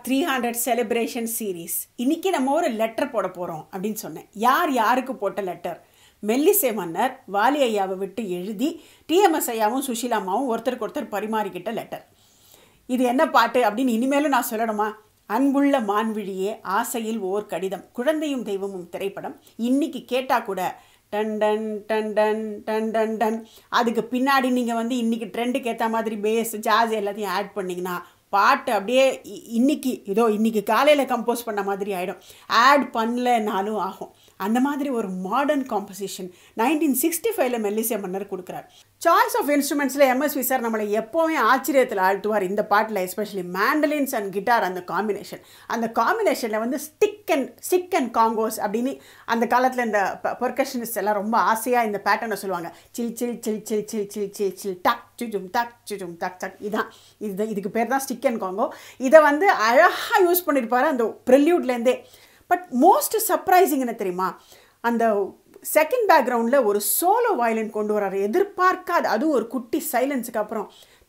Three hundred celebration series இன்னைக்கு நம்ம ஒரு லெட்டர் போட போகிறோம் அப்படின்னு சொன்னேன் யார் யாருக்கு போட்ட லெட்டர் மெல்லிசை மன்னர் வாலி ஐயாவை விட்டு எழுதி டிஎம்எஸ் ஐயாவும் சுஷீலாமாவும் ஒருத்தருக்கு ஒருத்தர் பரிமாறிக்கிட்ட லெட்டர் இது என்ன பாட்டு அப்படின்னு இனிமேலும் நான் சொல்லணுமா அன்புள்ள மான்விழியே ஆசையில் ஓர் கடிதம் குழந்தையும் தெய்வமும் திரைப்படம் இன்னைக்கு கேட்டால் கூட டன் டன் டன் டன் டன் டன் டன் அதுக்கு பின்னாடி நீங்கள் வந்து இன்னைக்கு ட்ரெண்டுக்கு ஏற்ற மாதிரி பேஸ் ஜாஸ் எல்லாத்தையும் ஆட் பண்ணிங்கன்னா பாட்டு அப்படியே இ- இன்னைக்கு இதோ இன்னைக்கு காலையில் கம்போஸ் பண்ண மாதிரி ஆகிடும் ஆட் பண்ணலனாலும் ஆகும் அந்த மாதிரி ஒரு மாடர்ன் காம்போசிஷன் நைன்டீன் சிக்ஸ்டி ஃபைவ்ல மெல்லிசை மன்னர் கொடுக்குறார் சாய்ஸ் ஆஃப் இன்ஸ்ட்ருமெண்ட்ஸில் எம்எஸ்வி சார் நம்மளை எப்போவுமே ஆச்சரியத்தில் ஆழ்த்துவார் இந்த பாட்டில் எஸ்பெஷலி மேண்டலின்ஸ் அண்ட் கிட்டார் அந்த காம்பினேஷன் அந்த காம்பினேஷனில் வந்து stick and stick and congas அப்படின்னு அந்த காலத்தில் இந்த பர்கஷனிஸ்ட் எல்லாம் ரொம்ப ஆசையாக இந்த பேட்டர்னை சொல்லுவாங்க சில் சில் சில் சில் சில் சில் சில் சில் டக் சுஜும் டக் சுஜும் டக் டக் இதான் இது இதுக்கு பேர் தான் ஸ்டிக் அண்ட் காங்கோ இதை வந்து அழகாக யூஸ் பண்ணியிருப்பாரு அந்த ப்ரில்யூட்லேருந்தே பட் மோஸ்ட் சர்ப்ரைசிங் என்ன தெரியுமா அந்த செகண்ட் பேக்ரவுண்டில் ஒரு சோலோ வயலின் கொண்டு வராரு எதிர்பார்க்காத அதுவும் ஒரு குட்டி சைலன்ஸுக்கு அப்புறம்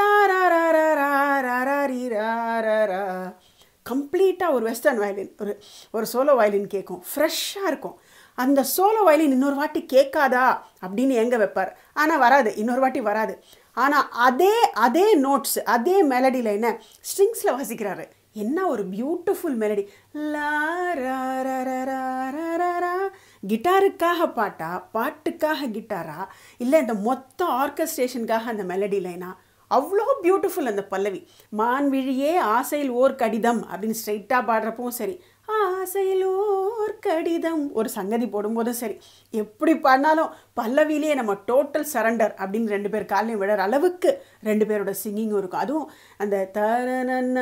தாராரா கம்ப்ளீட்டாக ஒரு வெஸ்டர்ன் வயலின் ஒரு ஒரு சோலோ வயலின் கேட்கும் ஃப்ரெஷ்ஷாக இருக்கும் அந்த சோலோ வயலின் இன்னொரு வாட்டி கேட்காதா அப்படின்னு எங்கே வைப்பார் ஆனால் வராது இன்னொரு வாட்டி வராது ஆனால் அதே அதே நோட்ஸ் அதே மெலடியில் என்ன ஸ்ட்ரிங்ஸில் வாசிக்கிறாரு என்ன ஒரு பியூட்டிஃபுல் மெலடி லா ரா ரா ரா ரா ரா ரா ரா. கிட்டாருக்காக பாட்டா பாட்டுக்காக கிட்டாரா இல்லை இந்த மொத்த ஆர்கஸ்ட்ரேஷனுக்காக அந்த மெலடி லைனா அவ்வளோ பியூட்டிஃபுல் அந்த பல்லவி மான்விழியே ஆசையில் ஓர் கடிதம் அப்படின்னு ஸ்ட்ரைட்டாக பாடுறப்பவும் சரி ஆசையில் ஓர் கடிதம் ஒரு சங்கதி போடும்போதும் சரி எப்படி பாடினாலும் பல்லவியிலே நம்ம டோட்டல் சரண்டர் அப்படின்னு ரெண்டு பேர் காலையும் விழற அளவுக்கு ரெண்டு பேரோட சிங்கிங்கும் இருக்கும் அதுவும் அந்த தரன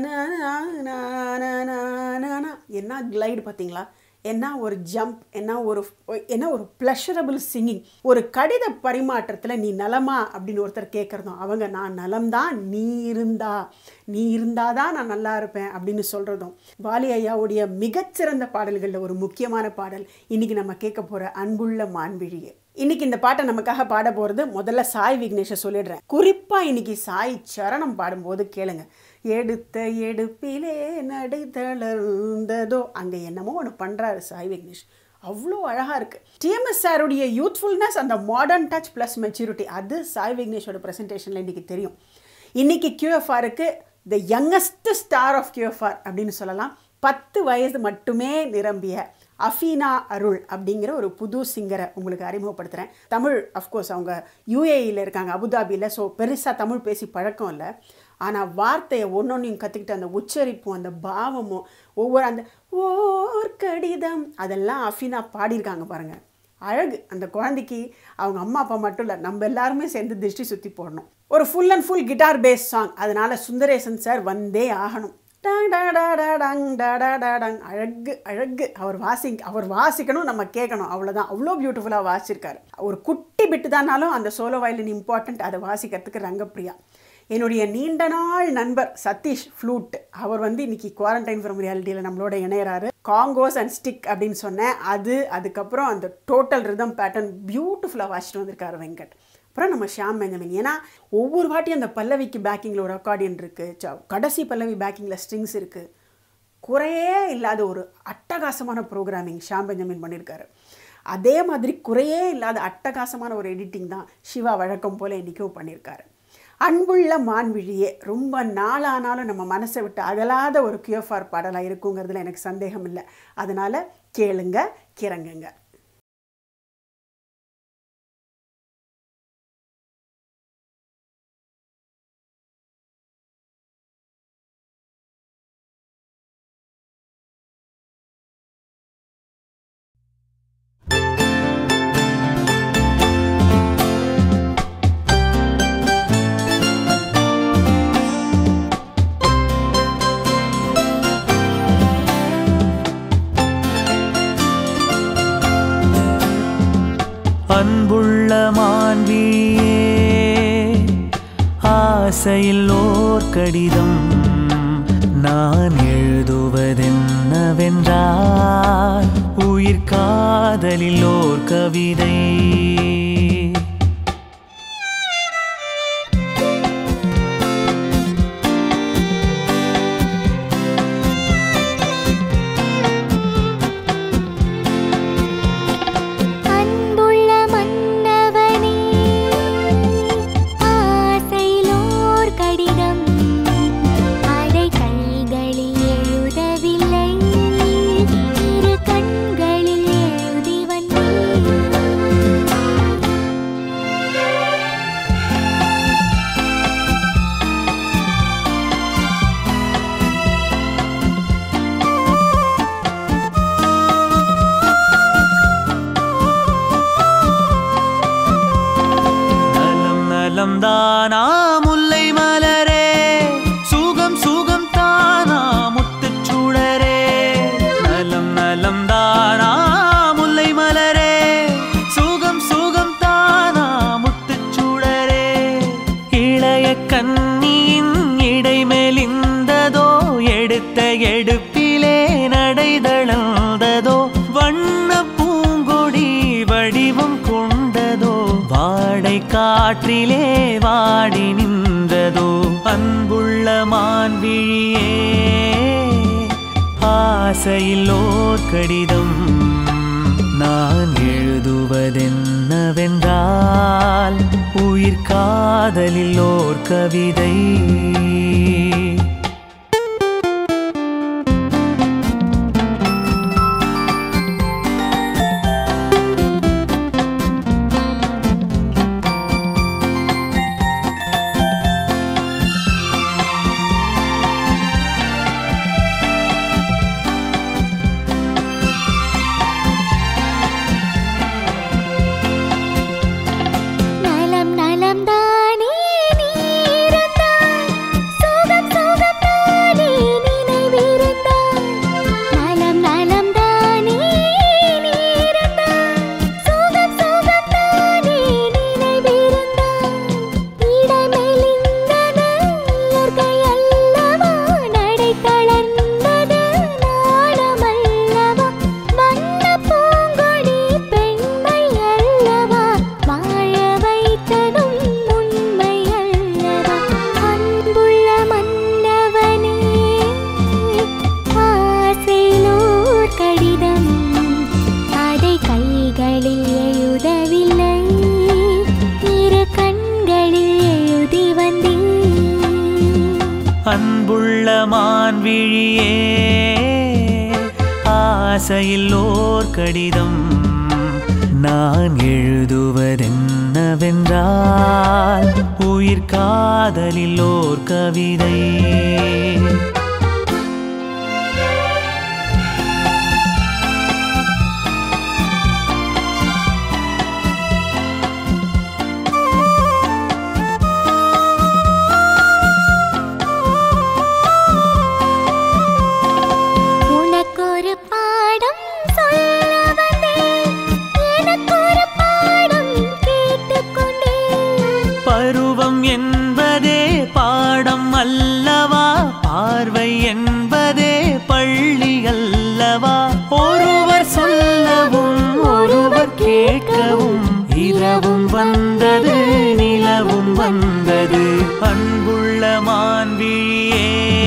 என்ன கிளைடு பார்த்தீங்களா என்ன ஒரு ஜம்ப் என்ன ஒரு என்ன ஒரு ப்ளஷரபிள் சிங்கிங் ஒரு கடித பரிமாற்றத்தில் நீ நலமா அப்படின்னு ஒருத்தர் கேட்குறதும் அவங்க நான் நலம்தான் நீ இருந்தா நீ இருந்தாதான் நான் நல்லா இருப்பேன் அப்படின்னு சொல்கிறதும் வாலி ஐயாவுடைய மிகச்சிறந்த பாடல்களில் ஒரு முக்கியமான பாடல் இன்னைக்கு நம்ம கேட்க போகிற அன்புள்ள மான்விழியே இன்னைக்கு இந்த பாட்டை நமக்காக பாட போகிறது முதல்ல சாய் விக்னேஷை சொல்லிடுறேன் குறிப்பாக இன்னைக்கு சாய் சரணம் பாடும்போது கேளுங்க எடுத்த எடுப்பிலே நடை தளர்ந்ததோ அங்கே என்னமோ ஒன்று பண்ணுறாரு சாய் விக்னேஷ் அவ்வளோ அழகாக இருக்குது டிஎம்எஸ் சாருடைய யூத்ஃபுல்னஸ் அந்த மாடர்ன் டச் ப்ளஸ் மெச்சூரிட்டி அது சாய் விக்னேஷோட ப்ரெசன்டேஷனில் இன்றைக்கி தெரியும் இன்றைக்கி கியூஎஃப்ஆருக்கு the youngest star of QFR அப்படின்னு சொல்லலாம் பத்து வயது மட்டுமே நிரம்பிய அஃபீனா அருள் அப்படிங்கிற ஒரு புது சிங்கரை உங்களுக்கு அறிமுகப்படுத்துகிறேன் தமிழ் அஃப்கோர்ஸ் அவங்க யூஏஇயில் இருக்காங்க அபுதாபியில் ஸோ பெருசாக தமிழ் பேசி பழக்கம் இல்லை ஆனால் வார்த்தையை ஒன்றொன்றையும் கற்றுக்கிட்டு அந்த உச்சரிப்பும் அந்த பாவமும் ஒவ்வொரு அந்த ஓர் கடிதம் அதெல்லாம் அஃபீனா பாடியிருக்காங்க பாருங்கள் அழகு அந்த குழந்தைக்கு அவங்க அம்மா அப்பா மட்டும் இல்லை நம்ம எல்லாருமே சேர்ந்து திருஷ்டி சுற்றி போடணும் ஒரு full and full guitar base song அதனால சுந்தரேசன் சார் வந்தே ஆகணும் டாங் டா டா டா டங் டா டா டா டங் அழகு அழகு அவர் வாசி அவர் வாசிக்கணும் நம்ம கேட்கணும் அவ்வளோதான் அவ்வளோ பியூட்டிஃபுல்லாக வாசிச்சிருக்காரு ஒரு குட்டி பிட்டு தானாலும் அந்த சோலோ வயலின் இம்பார்ட்டண்ட் அதை வாசிக்கிறதுக்கு ரங்கப்பிரியா என்னுடைய நீண்ட நாள் நண்பர் சதீஷ் ஃப்ளூட் அவர் வந்து இன்னைக்கு குவாரண்டைன் ஃப்ரம் ரியாலிட்டியில் நம்மளோட இணையறாரு காங்கோஸ் அண்ட் ஸ்டிக் அப்படின்னு சொன்னேன் அது அதுக்கப்புறம் அந்த டோட்டல் ரிதம் பேட்டர்ன் பியூட்டிஃபுல்லாக வாசிட்டு வந்திருக்காரு வெங்கட் அப்புறம் நம்ம ஷியாம் பெஞ்சமின் ஏன்னா ஒவ்வொரு வாட்டியும் அந்த பல்லவிக்கு பேக்கிங்கில் ஒரு அக்கார்டியன் இருக்குது கடைசி பல்லவி பேக்கிங்கில் ஸ்ட்ரிங்ஸ் இருக்குது குறையே இல்லாத ஒரு அட்டகாசமான ப்ரோக்ராமிங் ஷாம் பெஞ்சமின் பண்ணியிருக்காரு அதே மாதிரி குறையே இல்லாத அட்டகாசமான ஒரு எடிட்டிங் தான் சிவா வழக்கம் போல் இன்றைக்கும் பண்ணியிருக்காரு அன்புள்ள மான்விழியே ரொம்ப நாளானாலும் நம்ம மனசை விட்டு அகலாத ஒரு கியூஎஃப்ஆர் பாடலாக இருக்குங்கிறதுல எனக்கு சந்தேகம் இல்லை அதனால் கேளுங்க கிறங்குங்க அன்புள்ள மான்விழியே ஆசையில் ஓர் கடிதம் நான் எழுதுவதென்னவென்றால் உயிர் காதலில் ஓர் கவிதை நடை தளர்ந்ததோ வண்ண பூங்கொடி வடிவம் கொண்டதோ வாடை காற்றிலே வாடி நின்றதோ அன்புள்ள மான்விழியே ஆசையில் ஓர் கடிதம் நான் எழுதுவதென்னவென்றால் உயிர் காதலில் ஓர் கவிதை நலம் நலம் தானே நீ இருந்தாய் சுகம் சுகம் தானே நினைவிருந்தாய் நலம் நலம் தானே நீ இருந்தாய் சுகம் சுகம் தானே நினைவிருந்தாய் இடமெலிந்தது இயற்கை அல்லவா நடை தளர்ந்தது நாணமல்லவா வண்ண பூங்கொடி பெண்மை அல்லவா வாழ வைத்ததும் உண்மை அல்லவா அன்புள்ள மன்னவனே ஆசையிலோர் கடிதம் அதை கைகளில் எழுதவில்லை இரு கண்களில் எழுதி வந்தேன் அன்புள்ள மான்விழியே ஆசையில் ஓர் கடிதம் நான் எழுதுவதென்னவென்றால் உயிர் காதலில் ஓர் கவிதை உனக்கொரு பாடம் சொல்ல வந்தேன் எனக்கொரு பாடம் கேட்டுக்கொண்டேன் பருவம் என்பதே பாடம் அல்லவா பார்வை என்பதே பள்ளி அல்லவா ஒருவர் சொல்லவும் ஒருவர் கேட்கவும் இரவும் வந்தது நிலவும் வந்தது அன்புள்ள மான்விழியே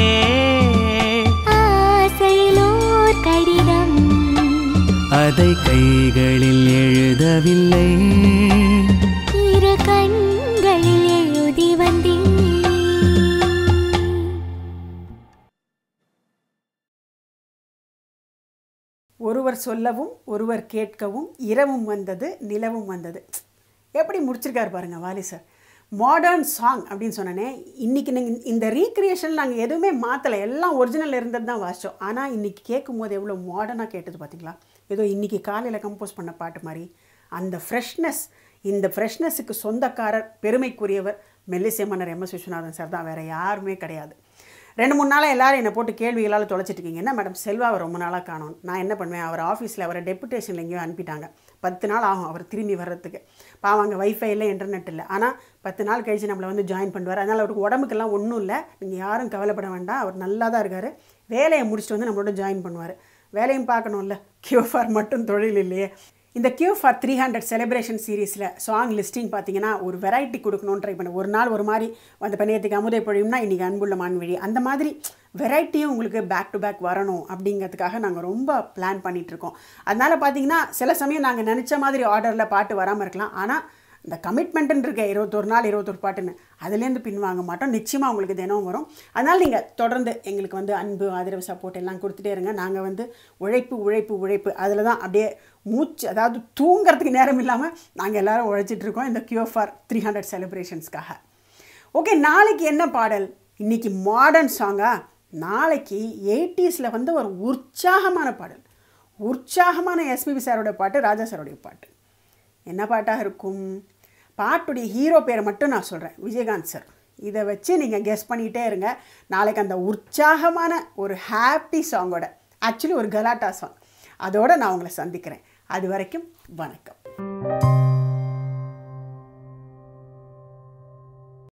ஆசையிலோர் கடிதம் அதை கைகளில் எழுதவில்லை இரு கண்களில் எழுதி வந்தேன் ஒருவர் சொல்லவும் ஒருவர் கேட்கவும் இரவும் வந்தது நிலவும் வந்தது எப்படி முடிச்சிருக்காரு பாருங்க வாலி சார் மாடர்ன் சாங் அப்படின்னு சொன்னனே இன்றைக்கி நீங்கள் இந்த ரீக்ரியேஷன் நாங்கள் எதுவுமே மாற்றலை எல்லாம் ஒரிஜினல் இருந்தது தான் வாசித்தோம் ஆனால் இன்றைக்கி கேட்கும் போது எவ்வளோ மாடர்னாக கேட்டது பார்த்தீங்களா ஏதோ இன்றைக்கி காலையில் கம்போஸ் பண்ண பாட்டு மாதிரி அந்த ஃப்ரெஷ்னஸ் இந்த ஃப்ரெஷ்னஸுக்கு சொந்தக்காரர் பெருமைக்குரியவர் மெல்லிசேமன்னர் எம் எஸ் விஸ்வநாதன் சார் தான் வேறு யாருமே கிடையாது ரெண்டு மூணு நாளாக எல்லாரும் என்னை போட்டு கேள்விகளால் தொலைச்சிட்டு இருக்கீங்க என்ன மேடம் செல்வாவை ரொம்ப நாளாக காணோம் நான் என்ன பண்ணுவேன் அவர் ஆஃபீஸில் அவரை டெபுட்டேஷனில் எங்கேயோ அனுப்பிட்டாங்க பத்து நாள் ஆகும் அவர் திரும்பி வர்றதுக்கு பாவம் அங்கே வைஃபை இல்லை இன்டர்நெட் இல்லை ஆனால் பத்து நாள் கழித்து நம்மளை வந்து ஜாயின் பண்ணுவார் அதனால் அவருக்கு உடம்புக்கெல்லாம் ஒன்றும் இல்லை நீங்கள் யாரும் கவலைப்பட வேண்டாம் அவர் நல்லா தான் இருக்கார் வேலையை முடிச்சுட்டு வந்து நம்மளோட ஜாயின் பண்ணுவார் வேலையும் பார்க்கணும்ல கியூஃபார் மட்டும் தொழில் இல்லையே இந்த Q for three hundred celebration சீரீஸில் சாங் லிஸ்டிங் பார்த்தீங்கன்னா ஒரு வெரைட்டி கொடுக்கணும்னு ட்ரை பண்ணேன் ஒரு நாள் ஒரு மாதிரி அந்த பணியத்துக்கு அமுதை பொழியும்னா இன்றைக்கி அன்புள்ள மான்வழி அந்த மாதிரி வெரைட்டியும் உங்களுக்கு பேக் டு பேக் வரணும் அப்படிங்கிறதுக்காக நாங்கள் ரொம்ப பிளான் பண்ணிகிட்ருக்கோம் அதனால் பார்த்தீங்கன்னா சில சமயம் நாங்கள் நினச்ச மாதிரி ஆர்டரில் பாட்டு வராமல் இருக்கலாம் ஆனால் இந்த கமிட்மெண்ட்டுன்னு இருக்க இருபத்தொரு நாள் இருபத்தொரு பாட்டுன்னு அதுலேருந்து பின்வாங்க மாட்டோம் நிச்சயமாக உங்களுக்கு தினம் வரும் அதனால் நீங்கள் தொடர்ந்து எங்களுக்கு வந்து அன்பு ஆதரவு சப்போர்ட் எல்லாம் கொடுத்துட்டே இருங்க நாங்கள் வந்து உழைப்பு உழைப்பு உழைப்பு அதில் தான் அப்படியே மூச்சு அதாவது தூங்குறதுக்கு நேரம் இல்லாமல் நாங்கள் எல்லாரும் உழைச்சிட்டு இருக்கோம் இந்த கியூ ஃபார் த்ரீ ஹண்ட்ரட் செலிப்ரேஷன்ஸ்க்காக ஓகே நாளைக்கு என்ன பாடல் இன்னைக்கு மாடர்ன் சாங்கா நாளைக்கு எயிட்டிஸில் வந்து ஒரு உற்சாகமான பாடல் உற்சாகமான எஸ்பிபி சாரோட பாட்டு ராஜா சாரோடைய பாட்டு என்ன பாட்டாக இருக்கும் பாட்டுடைய ஹீரோ பேரை மட்டும் நான் சொல்கிறேன் விஜயகாந்த் சார் இதை வச்சு நீங்கள் கெஸ் பண்ணிகிட்டே இருங்க நாளைக்கு அந்த உற்சாகமான ஒரு ஹாப்பி சாங்கோட ஆக்சுவலி ஒரு கலாட்டா சாங் அதோடு நான் உங்களை சந்திக்கிறேன் அது வரைக்கும் வணக்கம்